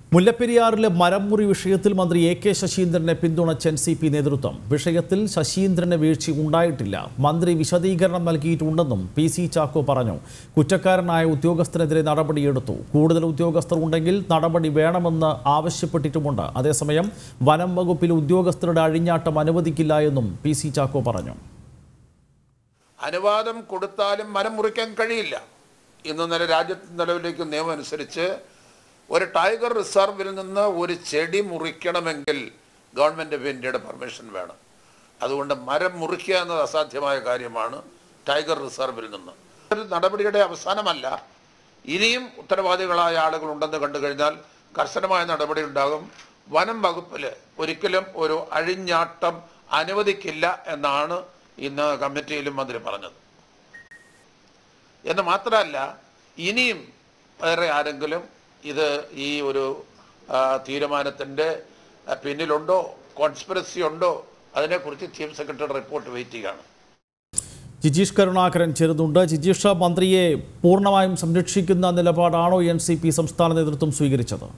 മുല്ലപ്പെരിയാറിലെ മരംമുറി വിഷയത്തിൽ മന്ത്രി A K ശശീന്ദ്രനെ പിന്തുണച്ച എൻ സി പി നേതൃത്വം വിഷയത്തിൽ ശശീന്ദ്രന് വീഴ്ച ഉണ്ടായിട്ടില്ല മന്ത്രി വിശദീകരണം നൽകിയിട്ടുണ്ടെന്നും പി സി ചാക്കോ പറഞ്ഞു കുറ്റക്കാരനായ ഉദ്യോഗസ്ഥനെതിരെ നടപടിയെടുത്തു കൂടുതൽ ഉദ്യോഗസ്ഥർ ഉണ്ടെങ്കിൽ നടപടി വേണമെന്ന് ആവശ്യപ്പെട്ടിട്ടുമുണ്ട് അതേസമയം വനം വകുപ്പിലെ ഉദ്യോഗസ്ഥരുടെ അഴിഞ്ഞാട്ടം അനുവദിക്കില്ല എന്നും പി സി ചാക്കോ പറഞ്ഞു അനുവാദം കൊടുത്താലും മരം മുറിക്കാൻ കഴിയില്ല ഇന്ന് നില രാജ്യത്ത് നിലവിലേക്ക് നിയമം അനുസരിച്ച് ഒരു ടൈഗർ റിസർവിൽ നിന്ന് ഒരു ചെടി മുറിക്കണമെങ്കിൽ ഗവൺമെൻറ് ഓഫ് ഇന്ത്യയുടെ പെർമിഷൻ വേണം അതുകൊണ്ട് മരം മുറിക്കുക എന്നത് അസാധ്യമായ കാര്യമാണ് ടൈഗർ റിസർവിൽ നിന്ന് ഒരു നടപടിയുടെ അവസാനമല്ല ഇനിയും ഉത്തരവാദികളായ ആളുകൾ ഉണ്ടെന്ന് കണ്ടു കഴിഞ്ഞാൽ കർശനമായ നടപടി ഉണ്ടാകും വനം വകുപ്പിൽ ഒരിക്കലും ഒരു അഴിഞ്ഞാട്ടം അനുവദിക്കില്ല എന്നാണ് ഇന്ന് കമ്മിറ്റിയിലും മന്ത്രി പറഞ്ഞത് എന്ന് മാത്രമല്ല ഇനിയും വേറെ ആരെങ്കിലും ഇത് ഈ ഒരു ആ, തീരുമാനത്തിൻ്റെ ആ, പിന്നിലുണ്ടോ കോൺസ്പിറസി ഉണ്ടോ അതിനെക്കുറിച്ച് ചീഫ് സെക്രട്ടറി റിപ്പോർട്ട് വെയിറ്റ് ചെയ്യുകയാണ് ജിജീഷ് കരുണാകരൻ ചേരുന്നുണ്ട് ജിജീഷ് മന്ത്രിയെ പൂർണ്ണമായും സംരക്ഷിക്കുന്ന നിലപാടാണോ എൻ സി പി സംസ്ഥാന നേതൃത്വം സ്വീകരിച്ചത്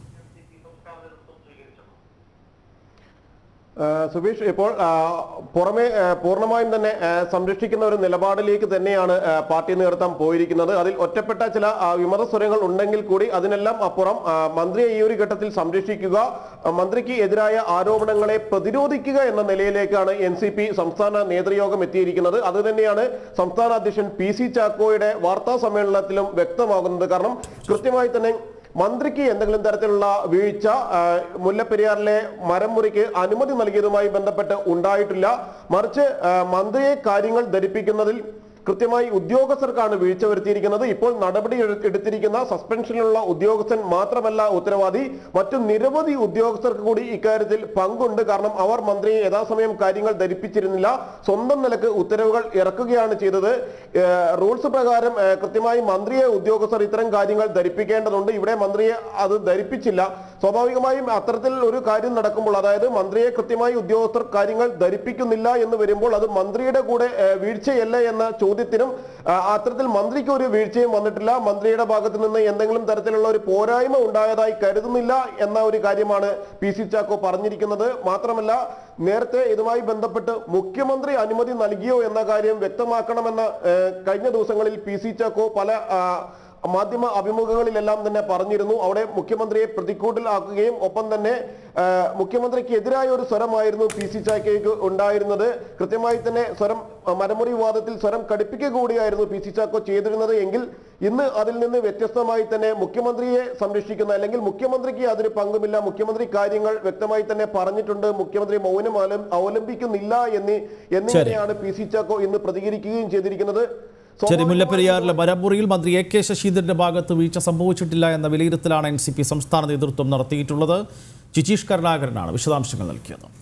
ആ, സുബീഷ് ഇപ്പോൾ ആ, പുറമെ ആ, പൂർണ്ണമായും തന്നെ ആ, സംരക്ഷിക്കുന്ന ഒരു നിലപാടിലേക്ക് തന്നെയാണ് ആ, പാർട്ടി നേതൃത്വം പോയിരിക്കുന്നത് അതിൽ ഒറ്റപ്പെട്ട ചില ആ, വിമത സ്വരങ്ങൾ ഉണ്ടെങ്കിൽ കൂടി അതിനെല്ലാം അപ്പുറം ആ, മന്ത്രിയെ ഈ ഒരു ഘട്ടത്തിൽ സംരക്ഷിക്കുക ആ, മന്ത്രിക്ക് എതിരായ ആരോപണങ്ങളെ പ്രതിരോധിക്കുക എന്ന നിലയിലേക്കാണ് എൻ സി പി സംസ്ഥാന നേതൃയോഗം എത്തിയിരിക്കുന്നത് അത് തന്നെയാണ് സംസ്ഥാന അധ്യക്ഷൻ പി സി ചാക്കോയുടെ വാർത്താ സമ്മേളനത്തിലും വ്യക്തമാകുന്നത് കാരണം കൃത്യമായി തന്നെ മന്ത്രിക്ക് എന്തെങ്കിലും തരത്തിലുള്ള വീഴ്ച ആ, മുല്ലപ്പെരിയാറിലെ മരം മുറിക്ക് അനുമതി നൽകിയതുമായി ബന്ധപ്പെട്ട് ഉണ്ടായിട്ടില്ല മറിച്ച് ആ, മന്ത്രിയെ കാര്യങ്ങൾ ധരിപ്പിക്കുന്നതിൽ കൃത്യമായി ഉദ്യോഗസ്ഥർക്കാണ് വീഴ്ച വരുത്തിയിരിക്കുന്നത് ഇപ്പോൾ നടപടി എടു- എടുത്തിരിക്കുന്ന സസ്പെൻഷനിലുള്ള ഉദ്യോഗസ്ഥൻ മാത്രമല്ല ഉത്തരവാദി മറ്റു നിരവധി ഉദ്യോഗസ്ഥർക്ക് കൂടി ഇക്കാര്യത്തിൽ പങ്കുണ്ട് കാരണം അവർ മന്ത്രിയെ യഥാസമയം കാര്യങ്ങൾ ധരിപ്പിച്ചിരുന്നില്ല സ്വന്തം നിലക്ക് ഉത്തരവുകൾ ഇറക്കുകയാണ് ചെയ്തത് ഏഹ് റൂൾസ് പ്രകാരം ഏഹ് കൃത്യമായി മന്ത്രിയെ ഉദ്യോഗസ്ഥർ ഇത്തരം കാര്യങ്ങൾ ധരിപ്പിക്കേണ്ടതുണ്ട് ഇവിടെ മന്ത്രിയെ അത് ധരിപ്പിച്ചില്ല സ്വാഭാവികമായും അത്തരത്തിൽ ഒരു കാര്യം നടക്കുമ്പോൾ അതായത് മന്ത്രിയെ കൃത്യമായി ഉദ്യോഗസ്ഥർ കാര്യങ്ങൾ ധരിപ്പിക്കുന്നില്ല എന്ന് വരുമ്പോൾ അത് മന്ത്രിയുടെ കൂടെ ഏഹ് വീഴ്ചയല്ല എന്ന ചോദ്യത്തിനും ആ, അത്തരത്തിൽ മന്ത്രിക്ക് ഒരു വീഴ്ചയും വന്നിട്ടില്ല മന്ത്രിയുടെ ഭാഗത്ത് നിന്ന് എന്തെങ്കിലും തരത്തിലുള്ള ഒരു പോരായ്മ ഉണ്ടായതായി കരുതുന്നില്ല എന്ന ഒരു കാര്യമാണ് പി സി ചാക്കോ പറഞ്ഞിരിക്കുന്നത് മാത്രമല്ല നേരത്തെ ഇതുമായി ബന്ധപ്പെട്ട് മുഖ്യമന്ത്രി അനുമതി നൽകിയോ എന്ന കാര്യം വ്യക്തമാക്കണമെന്ന ഏഹ്, കഴിഞ്ഞ ദിവസങ്ങളിൽ പി സി ചാക്കോ പല ആ, മാധ്യമ അഭിമുഖങ്ങളിലെല്ലാം തന്നെ പറഞ്ഞിരുന്നു അവിടെ മുഖ്യമന്ത്രിയെ പ്രതിക്കൂട്ടിലാക്കുകയും ഒപ്പം തന്നെ ആ, മുഖ്യമന്ത്രിക്ക് എതിരായ ഒരു സ്വരമായിരുന്നു പി സി ചാക്കോയ്ക്ക് ഉണ്ടായിരുന്നത് കൃത്യമായി തന്നെ സ്വരം ആ, മരമുറി വിവാദത്തിൽ സ്വരം കടുപ്പിക്കുക കൂടിയായിരുന്നു പി സി ചാക്കോ ചെയ്തിരുന്നത് എങ്കിൽ ഇന്ന് അതിൽ നിന്ന് വ്യത്യസ്തമായി തന്നെ മുഖ്യമന്ത്രിയെ സംരക്ഷിക്കുന്ന അല്ലെങ്കിൽ മുഖ്യമന്ത്രിക്ക് അതിന് പങ്കുമില്ല മുഖ്യമന്ത്രി കാര്യങ്ങൾ വ്യക്തമായി തന്നെ പറഞ്ഞിട്ടുണ്ട് മുഖ്യമന്ത്രി മൗനം അവലം- അവലംബിക്കുന്നില്ല എന്ന് എന്നിങ്ങനെയാണ് പി സി ചാക്കോ ഇന്ന് പ്രതികരിക്കുകയും ചെയ്തിരിക്കുന്നത് ശരി മുല്ലപ്പെരിയാറിലെ മരമുറിയിൽ മന്ത്രി എ കെ ശശീന്ദ്രന്റെ ഭാഗത്ത് വീഴ്ച സംഭവിച്ചിട്ടില്ല എന്ന വിലയിരുത്തലാണ് എൻ സി പി സംസ്ഥാന നേതൃത്വം നടത്തിയിട്ടുള്ളത് ജിജീഷ് കരുണാകരനാണ് വിശദാംശങ്ങൾ നൽകിയത്